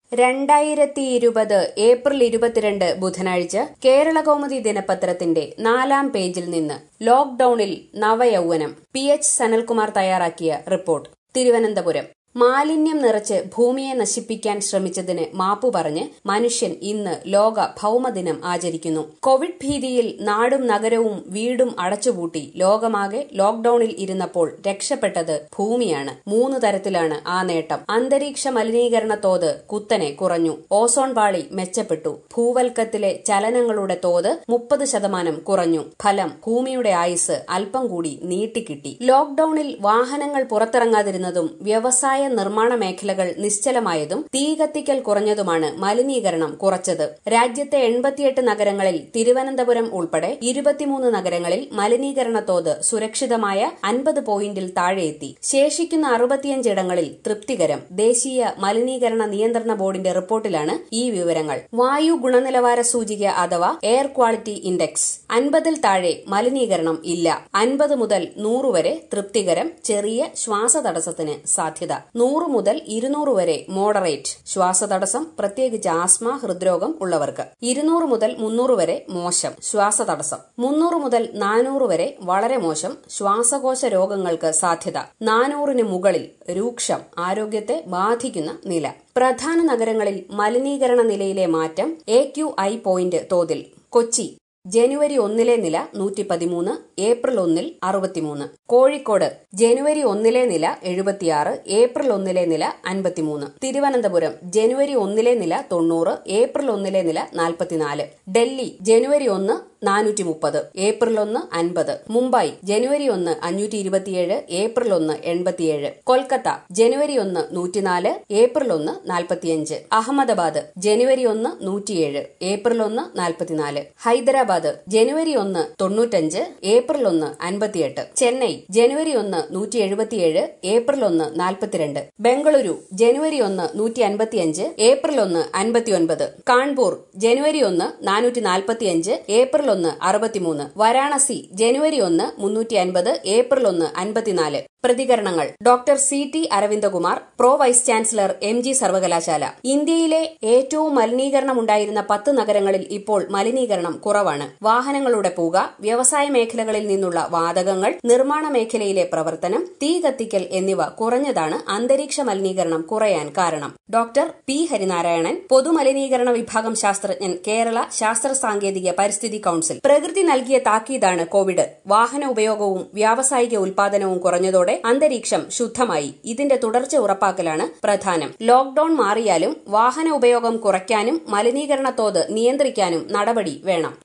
രണ്ടായിരത്തി ഇരുപത് ഏപ്രിൽ ഇരുപത്തിരണ്ട് ബുധനാഴ്ച കേരളകൗമുദി ദിനപത്രത്തിന്റെ നാലാം പേജിൽ നിന്ന് ലോക്ഡൌണിൽ നവയൗവനം പി എച്ച് സനൽകുമാർ തയ്യാറാക്കിയ റിപ്പോർട്ട് തിരുവനന്തപുരം മാലിന്യം നിറച്ച് ഭൂമിയെ നശിപ്പിക്കാൻ ശ്രമിച്ചതിന് മാപ്പു പറഞ്ഞ് മനുഷ്യൻ ഇന്ന് ലോക ഭൌമദിനം ആചരിക്കുന്നു കോവിഡ് ഭീതിയിൽ നാടും നഗരവും വീടും അടച്ചുപൂട്ടി ലോകമാകെ ലോക്ഡൌണിൽ ഇരുന്നപ്പോൾ രക്ഷപ്പെട്ടത് ഭൂമിയാണ് മൂന്ന് തരത്തിലാണ് ആ നേട്ടം അന്തരീക്ഷ മലിനീകരണ തോത് കുത്തനെ കുറഞ്ഞു ഓസോൺ പാളി മെച്ചപ്പെട്ടു ഭൂവൽക്കത്തിലെ ചലനങ്ങളുടെ തോത് മുപ്പത് ശതമാനം കുറഞ്ഞു ഫലം ഭൂമിയുടെ ആയുസ് അല്പം കൂടി നീട്ടിക്കിട്ടി ലോക്ഡൌണിൽ വാഹനങ്ങൾ പുറത്തിറങ്ങാതിരുന്നതും വ്യവസായ നിർമ്മാണ മേഖലകൾ നിശ്ചലമായതും തീ കത്തിക്കൽ കുറഞ്ഞതുമാണ് മലിനീകരണം കുറച്ചത് രാജ്യത്തെ എൺപത്തിയെട്ട് നഗരങ്ങളിൽ തിരുവനന്തപുരം ഉൾപ്പെടെ ഇരുപത്തിമൂന്ന് നഗരങ്ങളിൽ മലിനീകരണ തോത് സുരക്ഷിതമായ അൻപത് പോയിന്റിൽ താഴെയെത്തി ശേഷിക്കുന്ന അറുപത്തിയഞ്ചിടങ്ങളിൽ തൃപ്തികരം ദേശീയ മലിനീകരണ നിയന്ത്രണ ബോർഡിന്റെ റിപ്പോർട്ടിലാണ് ഈ വിവരങ്ങൾ വായു ഗുണനിലവാര സൂചിക അഥവാ എയർ ക്വാളിറ്റി ഇൻഡെക്സ് അൻപതിൽ താഴെ മലിനീകരണം ഇല്ല അൻപത് മുതൽ നൂറ് വരെ തൃപ്തികരം ചെറിയ ശ്വാസതടസ്സത്തിന് സാധ്യത നൂറ് മുതൽ ഇരുന്നൂറ് വരെ മോഡറേറ്റ് ശ്വാസതടസ്സം പ്രത്യേകിച്ച് ആസ്മ ഹൃദ്രോഗം ഉള്ളവർക്ക് ഇരുന്നൂറ് മുതൽ മുന്നൂറ് വരെ മോശം ശ്വാസതടസ്സം മുന്നൂറ് മുതൽ നാനൂറ് വരെ വളരെ മോശം ശ്വാസകോശ രോഗങ്ങൾക്ക് സാധ്യത നാനൂറിന് മുകളിൽ രൂക്ഷം ആരോഗ്യത്തെ ബാധിക്കുന്ന നില പ്രധാന നഗരങ്ങളിൽ മലിനീകരണ നിലയിലെ മാറ്റം എ ക്യു ഐ പോയിന്റ് തോതിൽ കൊച്ചി ജനുവരി ഒന്നിലെ നില നൂറ്റി പതിമൂന്ന് ഏപ്രിൽ ഒന്നിൽ അറുപത്തിമൂന്ന് കോഴിക്കോട് ജനുവരി ഒന്നിലെ നില എഴുപത്തിയാറ് ഏപ്രിൽ ഒന്നിലെ നില അൻപത്തിമൂന്ന് തിരുവനന്തപുരം ജനുവരി ഒന്നിലെ നില തൊണ്ണൂറ് ഏപ്രിൽ ഒന്നിലെ നില നാൽപ്പത്തിനാല് ഡൽഹി ജനുവരി ഒന്ന് നാനൂറ്റി മുപ്പത് ഏപ്രിൽ ഒന്ന് അൻപത് മുംബൈ ജനുവരി ഒന്ന് അഞ്ഞൂറ്റി ഇരുപത്തിയേഴ് ഏപ്രിൽ ഒന്ന് എൺപത്തിയേഴ് കൊൽക്കത്ത ജനുവരി ഒന്ന് നൂറ്റിനാല് ഏപ്രിൽ ഒന്ന് നാൽപ്പത്തിയഞ്ച് അഹമ്മദാബാദ് ജനുവരി ഒന്ന് നൂറ്റിയേഴ് ഏപ്രിൽ ഒന്ന് നാൽപ്പത്തിനാല് ഹൈദരാബാദ് ജനുവരി ഒന്ന് തൊണ്ണൂറ്റഞ്ച് ഏപ്രിൽ ഒന്ന് അൻപത്തിയെട്ട് ചെന്നൈ ജനുവരി ഒന്ന് നൂറ്റി എഴുപത്തിയേഴ് ഏപ്രിൽ ഒന്ന് നാൽപ്പത്തിരണ്ട് ബംഗളൂരു ജനുവരി ഒന്ന് നൂറ്റി അൻപത്തിയഞ്ച് ഏപ്രിൽ ഒന്ന് അൻപത്തിയൊൻപത് കാൺപൂർ ജനുവരി ഒന്ന് നാനൂറ്റി നാൽപ്പത്തിയഞ്ച് ഏപ്രിൽ ഒന്ന് അറുപത്തിമൂന്ന് വാരാണസി ജനുവരി ഒന്ന് മുന്നൂറ്റി അൻപത് ഏപ്രിൽ ഒന്ന് അൻപത്തിനാല് പ്രതികരണങ്ങൾ doctor C T Aravindakumar pro vice chancellor M G സർവകലാശാല ഇന്ത്യയിലെ ഏറ്റവും മലിനീകരണം ഉണ്ടായിരുന്ന പത്ത് നഗരങ്ങളിൽ ഇപ്പോൾ മലിനീകരണം കുറവാണ് വാഹനങ്ങളുടെ പുക വ്യവസായ മേഖലകളിൽ നിന്നുള്ള വാതകങ്ങൾ നിർമ്മാണ മേഖലയിലെ പ്രവർത്തനം തീ കത്തിക്കൽ എന്നിവ കുറഞ്ഞതാണ് അന്തരീക്ഷ മലിനീകരണം കുറയാൻ കാരണം ഡോക്ടർ പി ഹരിനാരായണൻ പൊതുമലിനീകരണ വിഭാഗം ശാസ്ത്രജ്ഞൻ കേരള ശാസ്ത്ര സാങ്കേതിക പരിസ്ഥിതി കൌൺസിൽ പ്രകൃതി നൽകിയ താക്കീതാണ് കോവിഡ് വാഹന ഉപയോഗവും വ്യാവസായിക ഉൽപാദനവും കുറഞ്ഞതോടെ അന്തരീക്ഷം ശുദ്ധമായി ഇതിന്റെ തുടർച്ച ഉറപ്പാക്കലാണ് പ്രധാനം ലോക്ഡൌൺ മാറിയാലും വാഹന ഉപയോഗം കുറയ്ക്കാനും മലിനീകരണ തോത് നിയന്ത്രിക്കാനും നടപടി വേണം